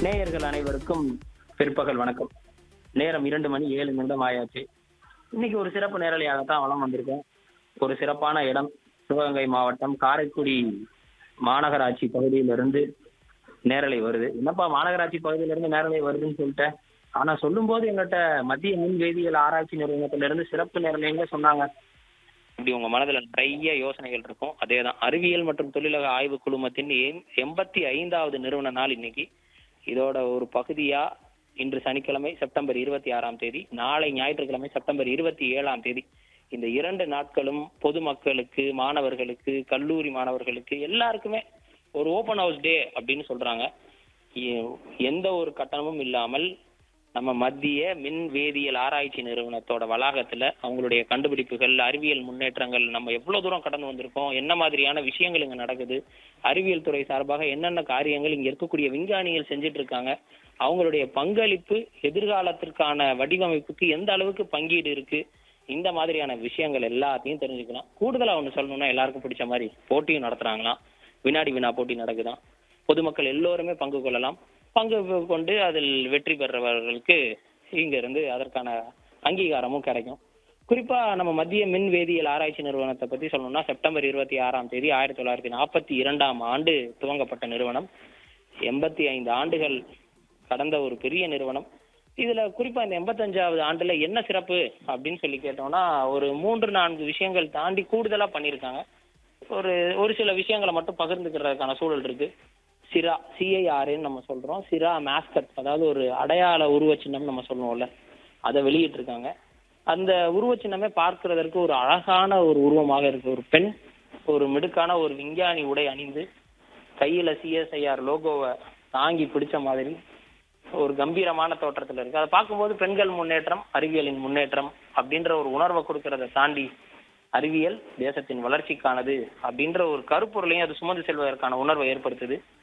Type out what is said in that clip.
நேயர்கள் அனைவருக்கும் பிற்பகல் வணக்கம் நேரம் இரண்டு மணி ஏழு நிமிடம் ஆயாச்சு இன்னைக்கு ஒரு சிறப்பு நேரலையாகத்தான் வளம் வந்திருக்கேன் ஒரு சிறப்பான இடம் சிவகங்கை மாவட்டம் காரைக்குடி மாநகராட்சி பகுதியிலிருந்து நேரலை வருது என்னப்பா மாநகராட்சி பகுதியிலிருந்து நேரலை வருதுன்னு சொல்லிட்டேன் ஆனா சொல்லும்போது எங்கிட்ட மத்திய மின் வேதியியல் ஆராய்ச்சி நிறுவனத்திலிருந்து சிறப்பு நேரலைங்க சொன்னாங்க இப்படி உங்க மனதுல நிறைய யோசனைகள் இருக்கும் அதேதான் அறிவியல் மற்றும் தொழிலக ஆய்வு குழுமத்தின் எம்- எண்பத்தி ஐந்தாவது நிறுவன நாள் இன்னைக்கு இதோட ஒரு பகுதியா இன்று சனிக்கிழமை செப்டம்பர் இருபத்தி ஆறாம் தேதி நாளை ஞாயிற்றுக்கிழமை செப்டம்பர் இருபத்தி ஏழாம் தேதி இந்த இரண்டு நாட்களும் பொதுமக்களுக்கு மாணவர்களுக்கு கல்லூரி மாணவர்களுக்கு எல்லாருக்குமே ஒரு ஓபன் ஹவுஸ் டே அப்படின்னு சொல்றாங்க எ- எந்த ஒரு கட்டணமும் இல்லாமல் நம்ம மத்திய மின் வேதியியல் ஆராய்ச்சி நிறுவனத்தோட வளாகத்துல அவங்களுடைய கண்டுபிடிப்புகள் அறிவியல் முன்னேற்றங்கள் நம்ம எவ்வளவு தூரம் கடந்து வந்திருக்கோம் என்ன மாதிரியான விஷயங்கள் இங்க நடக்குது அறிவியல் துறை சார்பாக என்னென்ன காரியங்கள் இங்க இருக்கக்கூடிய விஞ்ஞானிகள் செஞ்சுட்டு இருக்காங்க அவங்களுடைய பங்களிப்பு எதிர்காலத்திற்கான வடிவமைப்புக்கு எந்த அளவுக்கு பங்கீடு இருக்கு இந்த மாதிரியான விஷயங்கள் எல்லாத்தையும் தெரிஞ்சுக்கலாம் கூடுதலா ஒண்ணு சொல்லணும்னா எல்லாருக்கும் பிடிச்ச மாதிரி போட்டியும் நடத்துறாங்களாம் வினாடி வினா போட்டி நடக்குதாம் பொதுமக்கள் எல்லோருமே பங்கு கொள்ளலாம் பங்கு கொண்டு அதில் வெற்றி பெறவர்களுக்கு இங்க இருந்து அதற்கான அங்கீகாரமும் கிடைக்கும் குறிப்பா நம்ம மத்திய மின் வேதியியல் ஆராய்ச்சி நிறுவனத்தை பத்தி சொல்லணும்னா செப்டம்பர் இருபத்தி ஆறாம் தேதி ஆயிரத்தி தொள்ளாயிரத்தி நாற்பத்தி இரண்டாம் ஆண்டு துவங்கப்பட்ட நிறுவனம் எண்பத்தி ஐந்து ஆண்டுகள் கடந்த ஒரு பெரிய நிறுவனம் இதுல குறிப்பா இந்த எண்பத்தஞ்சாவது ஆண்டுல என்ன சிறப்பு அப்படின்னு சொல்லி கேட்டோம்னா ஒரு மூன்று நான்கு விஷயங்கள் தாண்டி கூடுதலா பண்ணியிருக்காங்க ஒரு ஒரு சில விஷயங்களை மட்டும் பகிர்ந்துக்கிறதுக்கான சூழல் இருக்கு சிரா சிஐஆர்ன்னு நம்ம சொல்றோம் சிரா மேஸ்கட் அதாவது ஒரு அடையாள உருவச்சின்னம் நம்ம சொல்லுவோம்ல அதை வெளியிட்டிருக்காங்க அந்த உருவச்சின்னமே பார்க்கிறதற்கு ஒரு அழகான ஒரு உருவமாக இருக்கு ஒரு பெண் ஒரு மிடுக்கான ஒரு விஞ்ஞானி உடை அணிந்து கையில சிஎஸ்ஐஆர் லோகோவை தாங்கி பிடிச்ச மாதிரி ஒரு கம்பீரமான தோற்றத்துல இருக்கு அதை பார்க்கும்போது பெண்கள் முன்னேற்றம் அறிவியலின் முன்னேற்றம் அப்படின்ற ஒரு உணர்வை கொடுக்கறதை தாண்டி அறிவியல் தேசத்தின் வளர்ச்சிக்கானது அப்படின்ற ஒரு கருப்பொருளையும் அது சுமந்து செல்வதற்கான உணர்வை ஏற்படுத்துது